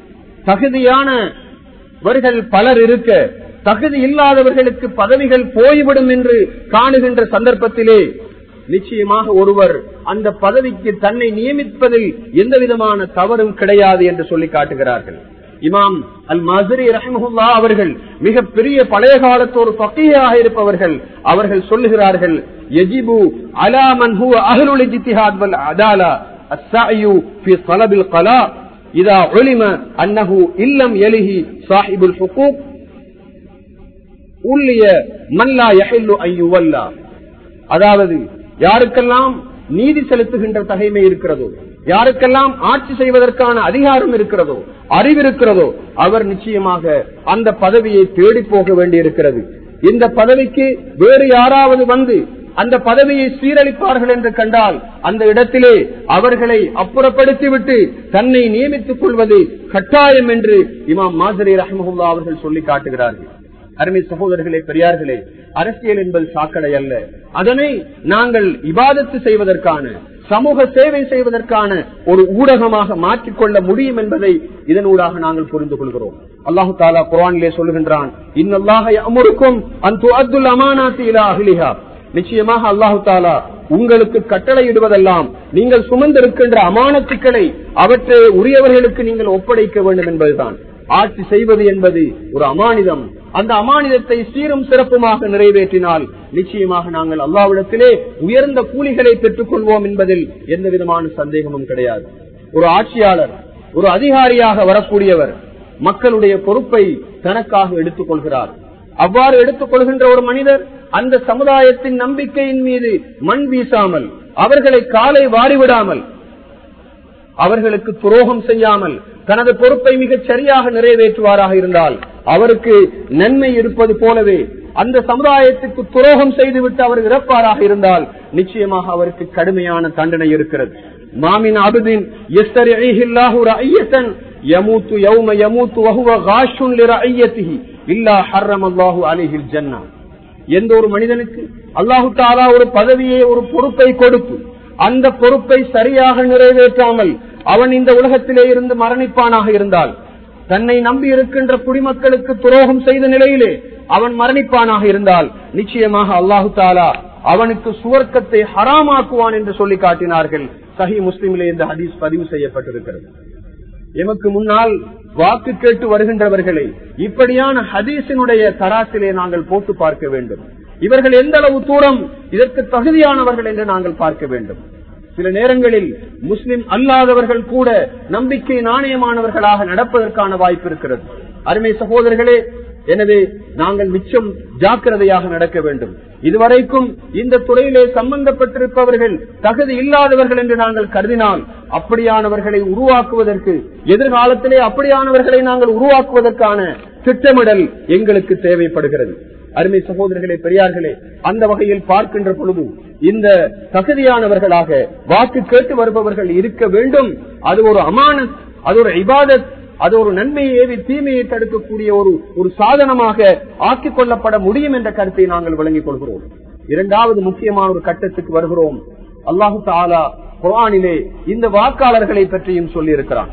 Speaker 1: தகுதியானவர்கள் பலர் இருக்க தகுதி இல்லாதவர்களுக்கு பதவிகள் போய்விடும் என்று காணுகின்ற சந்தர்ப்பத்திலே நிச்சயமாக ஒருவர் அந்த பதவிக்கு தன்னை நியமிப்பதில் எந்த விதமான தவறும் கிடையாது என்று சொல்லி காட்டுகிறார்கள் இமாம் அல் மசரி ரஹமுல்லா அவர்கள் மிக பெரிய பழைய காலத்து ஒரு பக்கையாக இருப்பவர்கள் அவர்கள் சொல்லுகிறார்கள் எஜிபு அலாமன் ஹூ அஹ்லுல் இஜ்திஹாத் வல் அதாலா அஸ்ஸாயு ஃபி ஸலபில் கலா இதா உலிம அன்னஹு இல்லம் யலிஹி சாஹிபுல் ஹுகூக் உள்ளிய மல்லா யஹில்லு ஐயுவல்லா அதாவது யாருக்கெல்லாம் நீதி செலுத்துகின்ற தகைமை இருக்கிறதோ யாருக்கெல்லாம் ஆட்சி செய்வதற்கான அதிகாரம் இருக்கிறதோ அறிவு இருக்கிறதோ அவர் நிச்சயமாக அந்த பதவியை தேடி போக வேண்டியிருக்கிறது இந்த பதவிக்கு வேறு யாராவது வந்து அந்த பதவியை சீரழிப்பார்கள் என்று கண்டால் அந்த இடத்திலே அவர்களை அப்புறப்படுத்திவிட்டு தன்னை நியமித்துக் கொள்வது கட்டாயம் என்று இமாம் மாசரி ரஹமுல்லா அவர்கள் சொல்லி காட்டுகிறார்கள் அருமை சகோதரர்களே பெரியார்களே அரசியல் என்பது சாக்கடை அல்ல அதனை நாங்கள் இபாதத்து செய்வதற்கான சமூக சேவை செய்வதற்கான ஒரு ஊடகமாக மாற்றிக்கொள்ள முடியும் என்பதை இதனூடாக நாங்கள் புரிந்து கொள்கிறோம் அல்லாஹு தாலா குரானிலே சொல்லுகின்றான் இன்னல்லாக அமருக்கும் அந்த அப்துல் அமானாத்தி இலா அஹ்லிஹா நிச்சயமாக அல்லாஹு தாலா உங்களுக்கு கட்டளையிடுவதெல்லாம் நீங்கள் சுமந்திருக்கின்ற அமானத்துக்களை அவற்றை உரியவர்களுக்கு நீங்கள் ஒப்படைக்க வேண்டும் என்பதுதான் ஆட்சி செய்வது என்பது ஒரு அமானிதம் அந்த அமானிதத்தை சீரும் சிறப்புமாக நிறைவேற்றினால் நிச்சயமாக நாங்கள் அல்லாவிடத்திலே உயர்ந்த கூலிகளை பெற்றுக் கொள்வோம் என்பதில் எந்த விதமான சந்தேகமும் கிடையாது ஒரு ஆட்சியாளர் ஒரு அதிகாரியாக வரக்கூடியவர் மக்களுடைய பொறுப்பை தனக்காக எடுத்துக் கொள்கிறார் அவ்வாறு எடுத்துக் கொள்கின்ற ஒரு மனிதர் அந்த சமுதாயத்தின் நம்பிக்கையின் மீது மண் வீசாமல் அவர்களை காலை வாரிவிடாமல் அவர்களுக்கு துரோகம் செய்யாமல் தனது பொறுப்பை மிகச் சரியாக நிறைவேற்றுவாராக இருந்தால் அவருக்கு நன்மை இருப்பது போலவே அந்த சமுதாயத்துக்கு துரோகம் செய்துவிட்டு அவர் இறப்பாராக இருந்தால் நிச்சயமாக அவருக்கு கடுமையான தண்டனை இருக்கிறது மாமின் அபுதின் யமூத்து யௌம யமூத்து வஹுவ காஷுன் லிரஐயத்திஹி இல்லா ஹர்ரம் அல்லாஹு அலைஹில் ஜன்னா எந்த ஒரு மனிதனுக்கு அல்லாஹு தாலா ஒரு பதவியை ஒரு பொறுப்பை கொடுத்து அந்த பொறுப்பை சரியாக நிறைவேற்றாமல் அவன் இந்த உலகத்திலே இருந்து மரணிப்பானாக இருந்தால் தன்னை நம்பி இருக்கின்ற குடிமக்களுக்கு துரோகம் செய்த நிலையிலே அவன் மரணிப்பானாக இருந்தால் நிச்சயமாக அல்லாஹு தாலா அவனுக்கு சுவர்க்கத்தை ஹராமாக்குவான் என்று சொல்லி காட்டினார்கள் சஹி முஸ்லிமிலே இந்த ஹதீஸ் பதிவு செய்யப்பட்டிருக்கிறது எமக்கு முன்னால் வாக்கு கேட்டு வருகின்றவர்களை இப்படியான ஹதீஸினுடைய தராசிலே நாங்கள் போட்டு பார்க்க வேண்டும் இவர்கள் எந்த அளவு தூரம் இதற்கு தகுதியானவர்கள் என்று நாங்கள் பார்க்க வேண்டும் சில நேரங்களில் முஸ்லிம் அல்லாதவர்கள் கூட நம்பிக்கை நாணயமானவர்களாக நடப்பதற்கான வாய்ப்பு இருக்கிறது அருமை சகோதரர்களே எனவே நாங்கள் மிச்சம் ஜாக்கிரதையாக நடக்க வேண்டும் இதுவரைக்கும் இந்த துறையிலே சம்பந்தப்பட்டிருப்பவர்கள் தகுதி இல்லாதவர்கள் என்று நாங்கள் கருதினால் அப்படியானவர்களை உருவாக்குவதற்கு எதிர்காலத்திலே அப்படியானவர்களை நாங்கள் உருவாக்குவதற்கான திட்டமிடல் எங்களுக்கு தேவைப்படுகிறது அருமை சகோதரர்களே பெரியார்களே அந்த வகையில் பார்க்கின்ற பொழுது இந்த தகுதியானவர்களாக வாக்கு கேட்டு வருபவர்கள் இருக்க வேண்டும் அது ஒரு அமானத் அது ஒரு இபாதத் அது ஒரு நன்மையை ஏவி தீமையை தடுக்கக்கூடிய ஒரு ஒரு சாதனமாக ஆக்கிக் கொள்ளப்பட முடியும் என்ற கருத்தை நாங்கள் விளங்கிக் கொள்கிறோம் இரண்டாவது முக்கியமான ஒரு கட்டத்துக்கு வருகிறோம் அல்லாஹு தாலா குரானிலே இந்த வாக்காளர்களை பற்றியும் சொல்லி இருக்கிறான்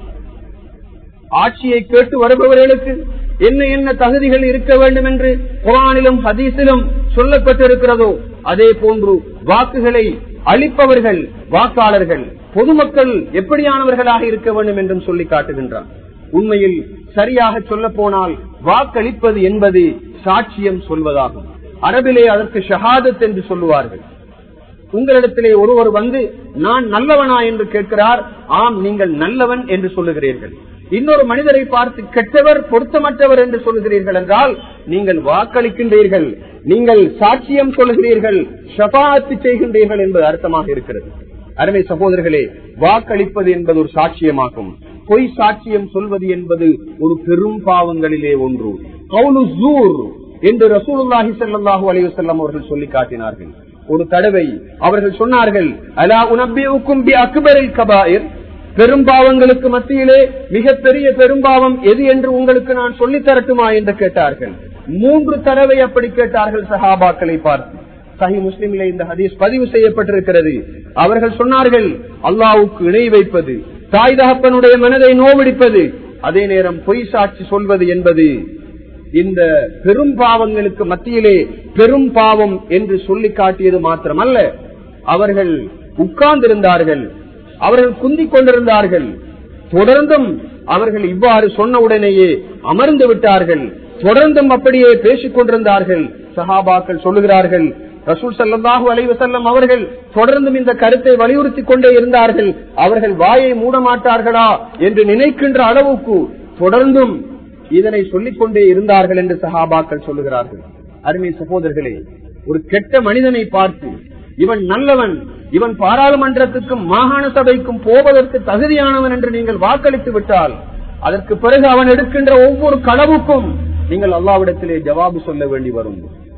Speaker 1: ஆட்சியை கேட்டு வருபவர்களுக்கு என்ன என்ன தகுதிகள் இருக்க வேண்டும் என்று குரானிலும் ஹதீஸிலும் சொல்லப்பட்டிருக்கிறதோ அதே போன்று வாக்குகளை அளிப்பவர்கள் வாக்காளர்கள் பொதுமக்கள் எப்படியானவர்களாக இருக்க வேண்டும் என்றும் சொல்லி காட்டுகின்றார் உண்மையில் சரியாக சொல்ல போனால் வாக்களிப்பது என்பது சாட்சியம் சொல்வதாகும் அரபிலே அதற்கு ஷஹாதத் என்று சொல்லுவார்கள் உங்களிடத்திலே ஒருவர் வந்து நான் நல்லவனா என்று கேட்கிறார் ஆம் நீங்கள் நல்லவன் என்று சொல்லுகிறீர்கள் இன்னொரு மனிதரை பார்த்து கெட்டவர் பொருத்தமற்றவர் என்று சொல்லுகிறீர்கள் என்றால் நீங்கள் வாக்களிக்கின்றீர்கள் நீங்கள் சாட்சியம் சொல்லுகிறீர்கள் ஷபாத்து செய்கின்றீர்கள் என்பது அர்த்தமாக இருக்கிறது அருமை சகோதரர்களே வாக்களிப்பது என்பது ஒரு சாட்சியமாகும் பொய் சாட்சியம் சொல்வது என்பது ஒரு பெரும் பாவங்களிலே ஒன்று கவுலு ஜூர் என்று ரசூலுல்லாஹி ஸல்லல்லாஹு அலைஹி வஸல்லம் அவர்கள் சொல்லி காட்டினார்கள் ஒரு தடவை அவர்கள் சொன்னார்கள் அலா உனப்பியுக்கும் பி அக்பரில் கபாயிர் பெரும்பாவங்களுக்கு மத்தியிலே மிகப்பெரிய பெரும்பாவம் எது என்று உங்களுக்கு நான் சொல்லி தரட்டுமா என்று கேட்டார்கள் மூன்று தடவை அப்படி கேட்டார்கள் சஹாபாக்களை பார்த்து சஹி முஸ்லிமிலே இந்த ஹதீஸ் பதிவு செய்யப்பட்டிருக்கிறது அவர்கள் சொன்னார்கள் அல்லாவுக்கு இணை வைப்பது தாய் தகப்பனுடைய மனதை நோவடிப்பது அதே நேரம் பொய் சாட்சி சொல்வது என்பது இந்த பெரும் பாவங்களுக்கு மத்தியிலே பெரும் பாவம் என்று சொல்லி காட்டியது மாத்திரமல்ல அவர்கள் உட்கார்ந்திருந்தார்கள் அவர்கள் குந்திக் கொண்டிருந்தார்கள் தொடர்ந்தும் அவர்கள் இவ்வாறு சொன்ன உடனேயே அமர்ந்து விட்டார்கள் தொடர்ந்தும் அப்படியே பேசிக் கொண்டிருந்தார்கள் சஹாபாக்கள் சொல்லுகிறார்கள் ரசூல் சல்லாஹூ அலைவசல்லம் அவர்கள் தொடர்ந்தும் இந்த கருத்தை வலியுறுத்தி கொண்டே இருந்தார்கள் அவர்கள் வாயை மூட மாட்டார்களா என்று நினைக்கின்ற அளவுக்கு தொடர்ந்தும் இதனை சொல்லிக் கொண்டே இருந்தார்கள் என்று சஹாபாக்கள் சொல்லுகிறார்கள் அருமை சகோதரர்களே ஒரு கெட்ட மனிதனை பார்த்து இவன் நல்லவன் இவன் பாராளுமன்றத்துக்கும் மாகாண சபைக்கும் போவதற்கு தகுதியானவன் என்று நீங்கள் வாக்களித்து விட்டால் அதற்கு பிறகு அவன் எடுக்கின்ற ஒவ்வொரு களவுக்கும் நீங்கள் அல்லாவிடத்திலே ஜவாபு சொல்ல வேண்டி வரும்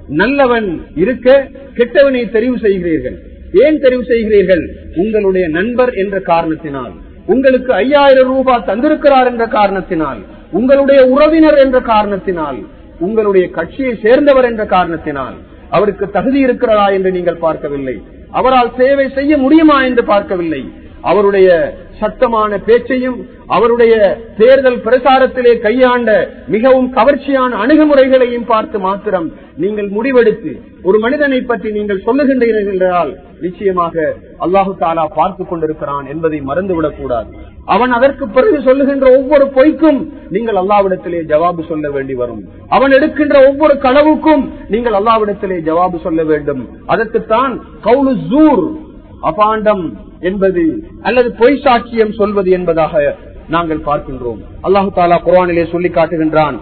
Speaker 1: நல்லவன் இருக்க கெட்டவனை தெரிவு செய்கிறீர்கள் ஏன் தெரிவு செய்கிறீர்கள் உங்களுடைய நண்பர் என்ற காரணத்தினால் உங்களுக்கு ஐயாயிரம் ரூபாய் தந்திருக்கிறார் என்ற காரணத்தினால் உங்களுடைய உறவினர் என்ற காரணத்தினால் உங்களுடைய கட்சியை சேர்ந்தவர் என்ற காரணத்தினால் அவருக்கு தகுதி இருக்கிறதா என்று நீங்கள் பார்க்கவில்லை அவரால் சேவை செய்ய முடியுமா என்று பார்க்கவில்லை அவருடைய சத்தமான பேச்சையும் அவருடைய தேர்தல் பிரசாரத்திலே கையாண்ட மிகவும் கவர்ச்சியான அணுகுமுறைகளையும் பார்த்து மாத்திரம் நீங்கள் முடிவெடுத்து ஒரு மனிதனை பற்றி நீங்கள் சொல்லுகின்றீர்கள் என்றால் நிச்சயமாக அல்லாஹு தாலா பார்த்து கொண்டிருக்கிறான் என்பதை மறந்துவிடக் கூடாது அவன் அதற்கு பிறகு சொல்லுகின்ற ஒவ்வொரு பொய்க்கும் நீங்கள் அல்லாவிடத்திலே ஜவாபு சொல்ல வேண்டி வரும் அவன் எடுக்கின்ற ஒவ்வொரு களவுக்கும் நீங்கள் அல்லாவிடத்திலே ஜவாபு சொல்ல வேண்டும் அதற்குத்தான் கவுலு ஜூர் அபாண்டம் என்பது அல்லது பொய் சாட்சியம் சொல்வது என்பதாக நாங்கள் பார்க்கின்றோம் அல்லாஹு தாலா குரானிலே சொல்லி காட்டுகின்றான்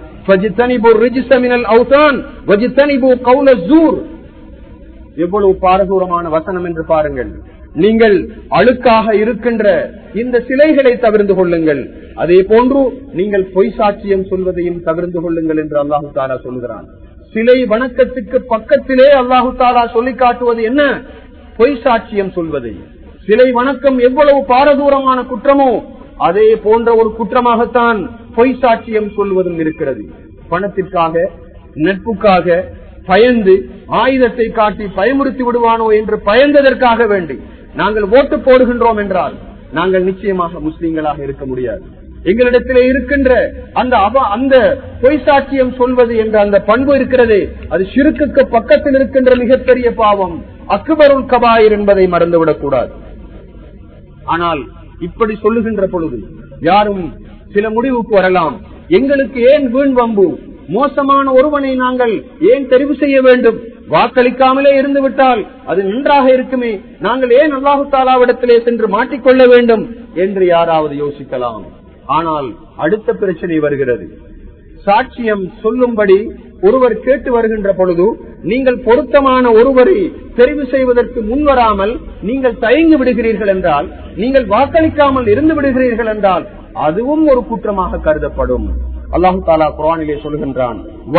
Speaker 1: எவ்வளவு பாரதூரமான வசனம் என்று பாருங்கள் நீங்கள் அழுக்காக இருக்கின்ற இந்த சிலைகளை தவிர்த்து கொள்ளுங்கள் அதே போன்று நீங்கள் பொய் சாட்சியம் சொல்வதையும் தவிர்த்து கொள்ளுங்கள் என்று அல்லாஹு தாலா சொல்கிறான் சிலை வணக்கத்துக்கு பக்கத்திலே அல்லாஹு தாலா சொல்லி காட்டுவது என்ன பொய் சாட்சியம் சொல்வதை சிலை வணக்கம் எவ்வளவு பாரதூரமான குற்றமோ அதே போன்ற ஒரு குற்றமாகத்தான் பொய் சாட்சியம் சொல்வதும் இருக்கிறது பணத்திற்காக நட்புக்காக பயந்து ஆயுதத்தை காட்டி பயமுறுத்தி விடுவானோ என்று பயந்ததற்காக வேண்டி நாங்கள் ஓட்டு போடுகின்றோம் என்றால் நாங்கள் நிச்சயமாக முஸ்லீம்களாக இருக்க முடியாது எங்களிடத்திலே இருக்கின்ற அந்த அந்த பொய் சாட்சியம் சொல்வது என்ற அந்த பண்பு இருக்கிறதே அது சிறுக்குக்கு பக்கத்தில் இருக்கின்ற மிகப்பெரிய பாவம் அக்பருல் கபாயர் என்பதை மறந்துவிடக் கூடாது ஆனால் இப்படி சொல்லுகின்ற பொழுது யாரும் சில முடிவுக்கு வரலாம் எங்களுக்கு ஏன் வீண் வம்பு மோசமான ஒருவனை நாங்கள் ஏன் தெரிவு செய்ய வேண்டும் வாக்களிக்காமலே இருந்து விட்டால் அது நன்றாக இருக்குமே நாங்கள் ஏன் அல்லாஹு தாலாவிடத்திலே சென்று மாட்டிக்கொள்ள வேண்டும் என்று யாராவது யோசிக்கலாம் ஆனால் அடுத்த பிரச்சனை வருகிறது சாட்சியம் சொல்லும்படி ஒருவர் கேட்டு வருகின்ற பொழுது நீங்கள் பொருத்தமான ஒருவரை தெரிவு செய்வதற்கு முன்வராமல் நீங்கள் தயங்கி விடுகிறீர்கள் என்றால் நீங்கள் வாக்களிக்காமல் இருந்து விடுகிறீர்கள் என்றால் அதுவும் ஒரு குற்றமாக கருதப்படும் அல்லாஹு தாலா குரானிலே சொல்கின்றான்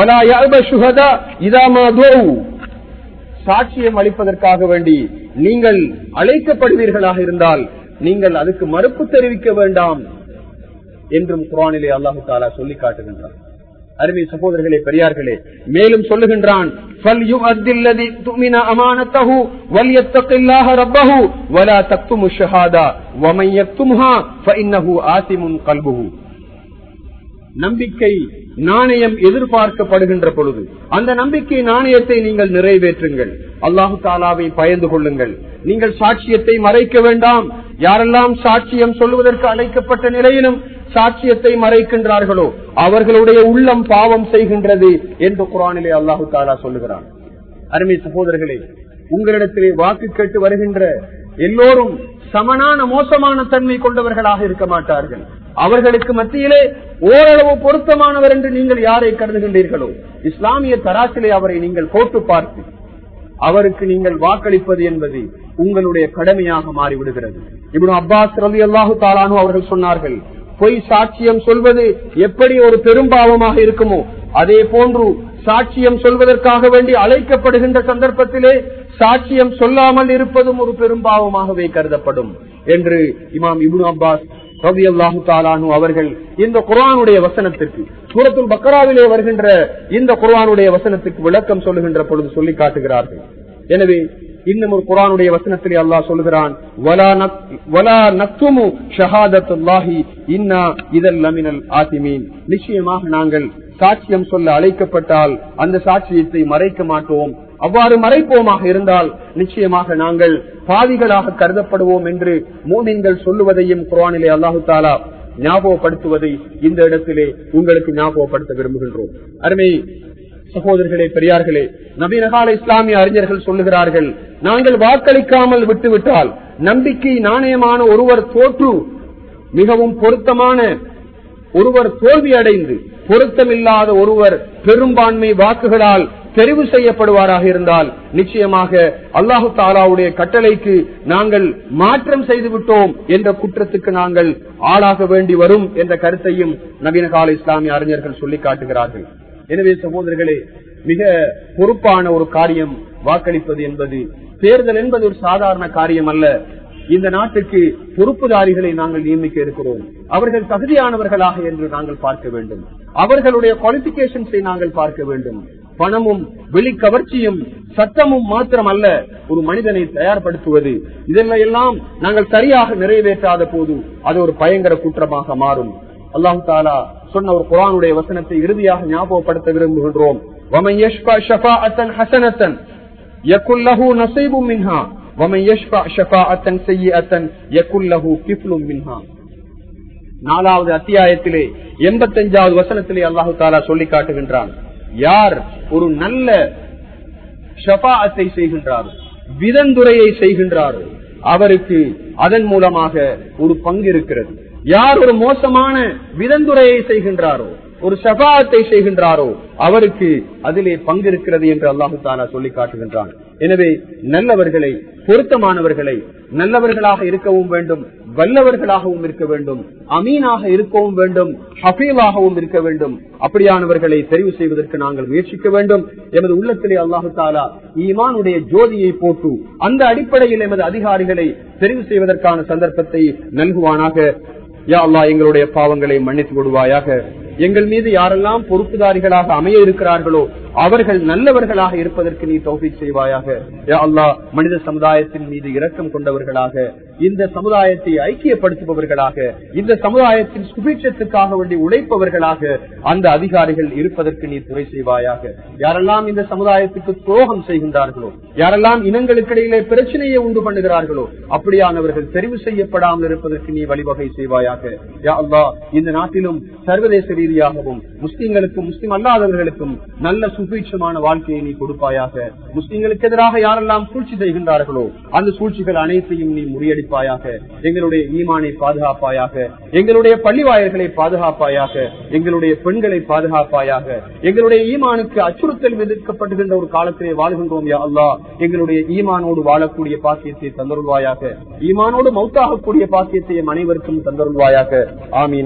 Speaker 1: சாட்சியம் அளிப்பதற்காக வேண்டி நீங்கள் அழைக்கப்படுவீர்களாக இருந்தால் நீங்கள் அதுக்கு மறுப்பு தெரிவிக்க வேண்டாம் என்றும் குரானிலே அல்லாஹு தாலா சொல்லி காட்டுகின்றான் அருமை சகோதரர்களே பெரியார்களே மேலும் சொல்லுகின்றான் நம்பிக்கை நாணயம் எதிர்பார்க்கப்படுகின்ற பொழுது அந்த நம்பிக்கை நாணயத்தை நீங்கள் நிறைவேற்றுங்கள் அல்லாஹு தாலாவை பயந்து கொள்ளுங்கள் நீங்கள் சாட்சியத்தை மறைக்க வேண்டாம் யாரெல்லாம் சாட்சியம் சொல்வதற்கு அழைக்கப்பட்ட நிலையிலும் சாட்சியத்தை மறைக்கின்றார்களோ அவர்களுடைய உள்ளம் பாவம் செய்கின்றது என்று குரானிலே அல்லாஹு தாலா சொல்லுகிறான் அருமை சகோதரர்களே உங்களிடத்திலே வாக்கு கேட்டு வருகின்ற எல்லோரும் சமனான மோசமான தன்மை கொண்டவர்களாக இருக்க மாட்டார்கள் அவர்களுக்கு மத்தியிலே ஓரளவு பொருத்தமானவர் என்று நீங்கள் யாரை கருதுகின்றீர்களோ இஸ்லாமிய தராசிலே அவரை நீங்கள் போட்டு பார்த்து அவருக்கு நீங்கள் வாக்களிப்பது என்பது உங்களுடைய கடமையாக மாறிவிடுகிறது இப்படி அப்பாஸ் ரவி அல்லாஹு தாலானு அவர்கள் சொன்னார்கள் பொய் சாட்சியம் சொல்வது எப்படி ஒரு பெரும்பாவமாக இருக்குமோ அதே போன்று சாட்சியம் சொல்வதற்காக வேண்டி அழைக்கப்படுகின்ற சந்தர்ப்பத்திலே சாட்சியம் சொல்லாமல் இருப்பதும் ஒரு பெரும்பாவமாகவே கருதப்படும் என்று இமாம் இபுன் அப்பாஸ் ரவி அல்லாஹு தாலானு அவர்கள் இந்த குரானுடைய வசனத்திற்கு சூரத்துல் பக்கராவிலே வருகின்ற இந்த குரானுடைய வசனத்துக்கு விளக்கம் சொல்லுகின்ற பொழுது சொல்லி காட்டுகிறார்கள் எனவே இன்னும் ஒரு குரானுடைய வசனத்திலே அல்லாஹ் சொல்லுகிறான் நிச்சயமாக நாங்கள் சாட்சியம் சொல்ல அழைக்கப்பட்டால் அந்த சாட்சியத்தை மறைக்க மாட்டோம் அவ்வாறு மறைப்போமாக இருந்தால் நிச்சயமாக நாங்கள் பாவிகளாக கருதப்படுவோம் என்று மூமின்கள் சொல்லுவதையும் குரானிலே அல்லாஹு தாலா ஞாபகப்படுத்துவதை இந்த இடத்திலே உங்களுக்கு ஞாபகப்படுத்த விரும்புகின்றோம் அருமை சகோதரர்களே பெரியார்களே நவீனகால இஸ்லாமிய அறிஞர்கள் சொல்லுகிறார்கள் நாங்கள் வாக்களிக்காமல் விட்டுவிட்டால் நம்பிக்கை நாணயமான ஒருவர் தோற்று மிகவும் பொருத்தமான ஒருவர் தோல்வி அடைந்து பொருத்தமில்லாத ஒருவர் பெரும்பான்மை வாக்குகளால் தெரிவு செய்யப்படுவாராக இருந்தால் நிச்சயமாக அல்லாஹு தாலாவுடைய கட்டளைக்கு நாங்கள் மாற்றம் செய்து விட்டோம் என்ற குற்றத்துக்கு நாங்கள் ஆளாக வேண்டி வரும் என்ற கருத்தையும் நவீன கால இஸ்லாமிய அறிஞர்கள் சொல்லி காட்டுகிறார்கள் எனவே சகோதரர்களே மிக பொறுப்பான ஒரு காரியம் வாக்களிப்பது என்பது தேர்தல் என்பது ஒரு சாதாரண காரியம் அல்ல இந்த நாட்டுக்கு பொறுப்புதாரிகளை நாங்கள் நியமிக்க இருக்கிறோம் அவர்கள் தகுதியானவர்களாக என்று நாங்கள் பார்க்க வேண்டும் அவர்களுடைய குவாலிபிகேஷன்ஸை நாங்கள் பார்க்க வேண்டும் பணமும் வெளிக்கவர்ச்சியும் சட்டமும் மாத்திரம் அல்ல ஒரு மனிதனை தயார்படுத்துவது இதெல்லாம் எல்லாம் நாங்கள் சரியாக நிறைவேற்றாத போது அது ஒரு பயங்கர குற்றமாக மாறும் அல்லாஹு தாலா சொன்ன ஒரு குரானுடைய வசனத்தை இறுதியாக ஞாபகப்படுத்த விரும்புகின்றோம் وَمَنْ يَشْفَعْ شَفَاعَةً حَسَنَةً يَكُنْ لَهُ نَصِيبٌ مِنْهَا وَمَنْ يَشْفَعْ شَفَاعَةً سَيِّئَةً يَكُنْ لَهُ كِفْلٌ مِنْهَا நாலாவது அத்தியாயத்திலே எண்பத்தஞ்சாவது வசனத்திலே அல்லாஹு தாலா சொல்லி காட்டுகின்றான் யார் ஒரு நல்ல ஷபாத்தை செய்கின்றாரோ விதந்துரையை செய்கின்றாரோ அவருக்கு அதன் மூலமாக ஒரு பங்கு இருக்கிறது யார் ஒரு மோசமான விதந்துரையை செய்கின்றாரோ ஒரு ஷபாத்தை செய்கின்றாரோ அவருக்கு அதிலே பங்கு இருக்கிறது என்று அல்லாஹு தாலா சொல்லி காட்டுகின்றான் எனவே நல்லவர்களை பொருத்தமானவர்களை நல்லவர்களாக இருக்கவும் வேண்டும் வல்லவர்களாகவும் இருக்க வேண்டும் அமீனாக இருக்கவும் வேண்டும் ஹபீலாகவும் இருக்க வேண்டும் அப்படியானவர்களை தெரிவு செய்வதற்கு நாங்கள் முயற்சிக்க வேண்டும் எமது உள்ளத்திலே அல்லாஹு தாலா ஈமானுடைய ஜோதியை போட்டு அந்த அடிப்படையில் எமது அதிகாரிகளை தெரிவு செய்வதற்கான சந்தர்ப்பத்தை நல்குவானாக யா அல்லா எங்களுடைய பாவங்களை மன்னித்து விடுவாயாக எங்கள் மீது யாரெல்லாம் பொறுப்புதாரிகளாக அமைய இருக்கிறார்களோ அவர்கள் நல்லவர்களாக இருப்பதற்கு நீ தௌஃபீக் செய்வாயாக யா அல்லாஹ் மனித சமுதாயத்தின் மீது இரக்கம் கொண்டவர்களாக இந்த சமுதாயத்தை ஐக்கியப்படுத்துபவர்களாக இந்த சமுதாயத்தின் சுபீட்சத்துக்காக வேண்டி உழைப்பவர்களாக அந்த அதிகாரிகள் இருப்பதற்கு நீ துறை செய்வாயாக யாரெல்லாம் இந்த சமுதாயத்துக்கு துரோகம் செய்கின்றார்களோ யாரெல்லாம் இனங்களுக்கிடையிலே பிரச்சனையை உண்டு பண்ணுகிறார்களோ அப்படியானவர்கள் தெரிவு செய்யப்படாமல் இருப்பதற்கு நீ வழிவகை செய்வாயாக யா அல்லாஹ் இந்த நாட்டிலும் சர்வதேச ரீதியாகவும் முஸ்லிம்களுக்கும் முஸ்லிம் அல்லாதவர்களுக்கும் நல்ல சுபீட்சமான வாழ்க்கையை நீ கொடுப்பாயாக முஸ்லிம்களுக்கு எதிராக யாரெல்லாம் சூழ்ச்சி செய்கின்றார்களோ அந்த சூழ்ச்சிகள் அனைத்தையும் நீ முறியடிப்பாயாக எங்களுடைய ஈமானை பாதுகாப்பாயாக எங்களுடைய பள்ளிவாயர்களை பாதுகாப்பாயாக எங்களுடைய பெண்களை பாதுகாப்பாயாக எங்களுடைய ஈமானுக்கு அச்சுறுத்தல் விதிக்கப்படுகின்ற ஒரு காலத்திலே வாழ்கின்றோம் யா அல்லா எங்களுடைய ஈமானோடு வாழக்கூடிய பாக்கியத்தை தந்தருள்வாயாக ஈமானோடு மௌத்தாகக்கூடிய பாக்கியத்தை அனைவருக்கும் தந்தருள்வாயாக ஆமீன்